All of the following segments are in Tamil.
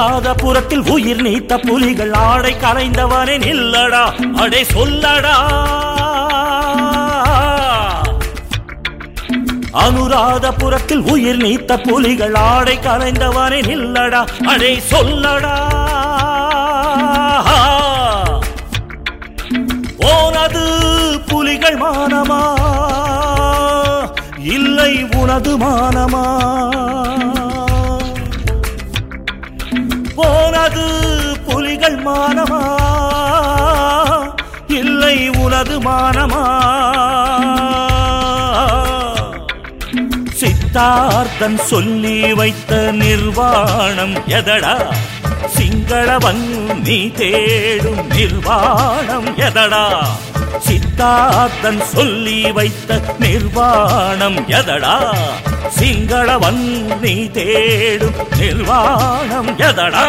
அனுராதபுரத்தில் உயிர் நீத்த புலிகள் ஆடை கலைந்தவனே நில்லடா அடே சொல்லடா அனுராதபுரத்தில் உயிர் நீத்த புலிகள் ஆடை கலைந்தவனே நில்லடா அடே சொல்லடா போனது புலிகள் மானமா இல்லை உனது மானமா போனது புலிகள் மானமா இல்லை உனது மானமா சித்தார்த்தன் சொல்லி வைத்த நிர்வாணம் எதடா சிங்களவன் நீ தேடும் நிர்வாணம் எதடா சித்தார்த்தன் சொல்லி வைத்த நிர்வாணம் எதடா சிங்களவன் நீ தேடும் நிர்வாணம் எதடா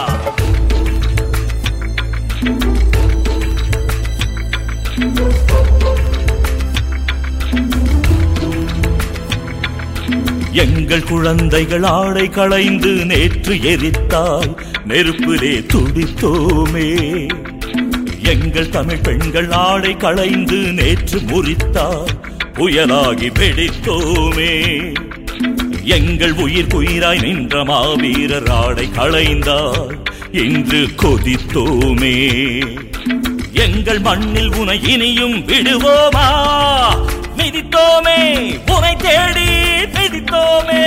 எங்கள் குழந்தைகள் ஆடை களைந்து நேற்று எரித்தாய் நெருப்பிலே துடித்தோமே எங்கள் தமிழ் பெண்கள் ஆடை களைந்து நேற்று முறித்தாய் புயலாகி வெடித்தோமே எங்கள் உயிர் குயிராய் நின்ற மாவீரர் ஆடை களைந்தாய் இன்று கொதித்தோமே எங்கள் மண்ணில் உனை இனியும் விடுவோமா மிதித்தோமே உனை தேடி மிதித்தோமே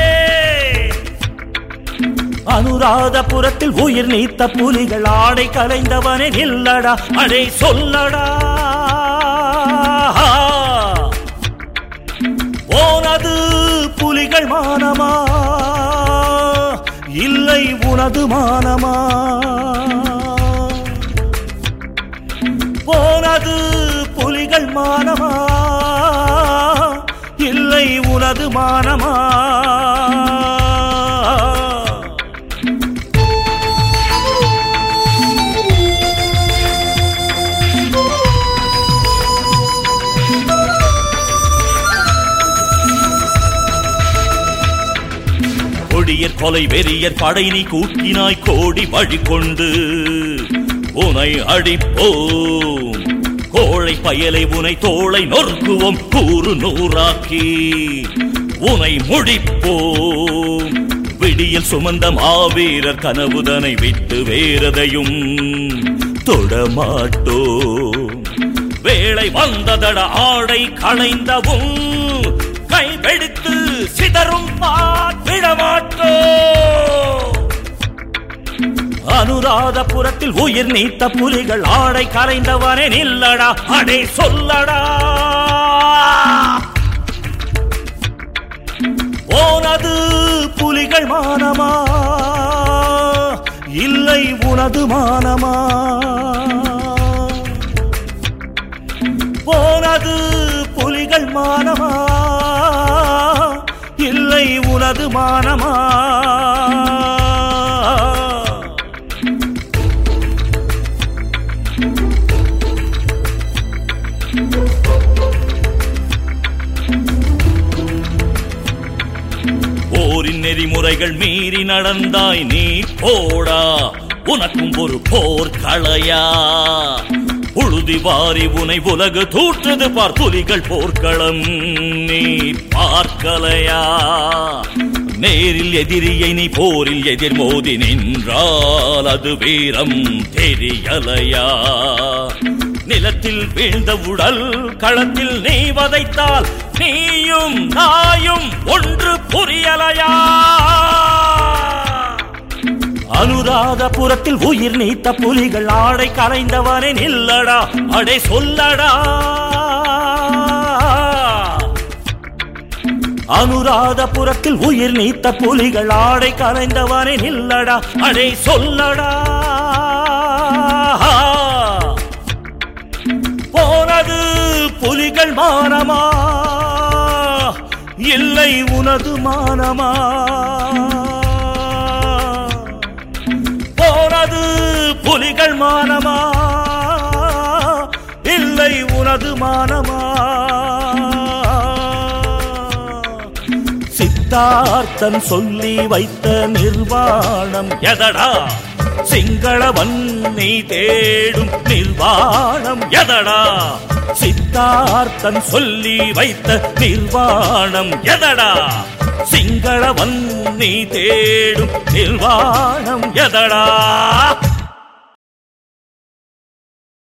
அனுராதபுரத்தில் உயிர் நீத்த புலிகள் ஆடை கலைந்தவனே நில்லடா அடே சொல்லடா போனது புலிகள் மானமா இல்லை உனது மானமா போனது புலிகள் மானமா இல்லை உனது மானமா கொடியர் கொலை வெறியர் படை நீ கூட்டினாய் கோடி வழி கொண்டு உனை அடிப்போம் கோழை பயலை உனை தோளை நொறுக்குவோம் கூறு நூறாக்கி உனை முடிப்போம் விடியில் சுமந்த மாவீரர் கனவுதனை விட்டு வேறதையும் தொடமாட்டோம் வேளை வந்ததட ஆடை களைந்தவும் கைவெடுத்து சிதறும் விடமாட்டோ அனுராதபுரத்தில் உயிர் நீத்த புலிகள் ஆடை கரைந்தவனே நில்லடா அடே சொல்லடா போனது புலிகள் மானமா இல்லை உனது மானமா போனது புலிகள் மானமா இல்லை உனது மானமா போரின் நெறிமுறைகள் மீறி நடந்தாய் நீ போடா உனக்கும் ஒரு போர் களையா உழுதி வாரி உனை உலகு தூற்றுது பார் புலிகள் போர்க்களம் நீ பார்க்கலையா நேரில் எதிரியை நீ போரில் எதிர் மோதி நின்றால் அது வீரம் தெரியலையா நிலத்தில் வீழ்ந்த உடல் களத்தில் நீ வதைத்தால் நீயும் நாயும் ஒன்று புரியலையா அனுராதபுரத்தில் உயிர் நீத்த புலிகள் ஆடை கலைந்தவனே நில்லடா அடே சொல்லடா அனுராதபுரத்தில் உயிர் நீத்த புலிகள் ஆடை கலைந்தவனே நில்லடா அடே சொல்லடா போனது புலிகள் மானமா இல்லை உனது மானமா போனது புலிகள் மானமா இல்லை உனது மானமா சித்த சித்தார்த்தன் சொல்லி வைத்த நிர்வாணம் எதடா சிங்களவன் நீ தேடும் நிர்வாணம் எதடா சித்தார்த்தன் சொல்லி வைத்த நிர்வாணம் எதடா சிங்களவன் நீ தேடும் நிர்வாணம் எதடா